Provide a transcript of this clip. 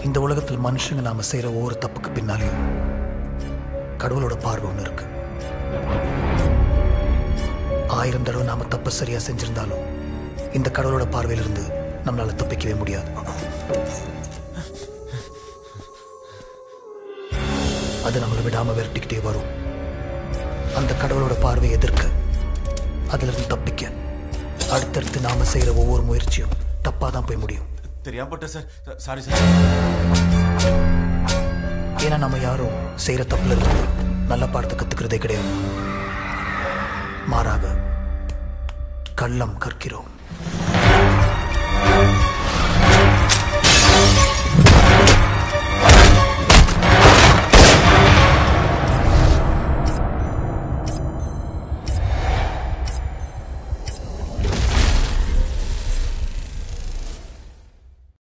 இந்த உலகத்தில் மனுஷங்க நாம செய்யற ஒவ்வொரு தப்புக்கு பின்னாலேயும் கடவுளோட பார்வை ஒன்று இருக்கு ஆயிரம் தடவை நாம தப்பு சரியா செஞ்சிருந்தாலும் இந்த கடவுளோட பார்வையிலிருந்து நம்மளால தப்பிக்கவே முடியாது அது நம்மளை விடாம விரட்டிக்கிட்டே வரும் அந்த கடவுளோட பார்வையை எதிர்க்க அதிலிருந்து தப்பிக்க அடுத்தடுத்து நாம செய்யற ஒவ்வொரு முயற்சியும் தப்பா தான் போய் முடியும் தெரியாம போட்டேன் சார் சாரி சார் ஏன்னா நம்ம யாரும் செய்யற தப்புல இருந்து நல்ல பாடத்தை கத்துக்கிறதே கிடையாது மாறாக கள்ளம் கற்கிறோம்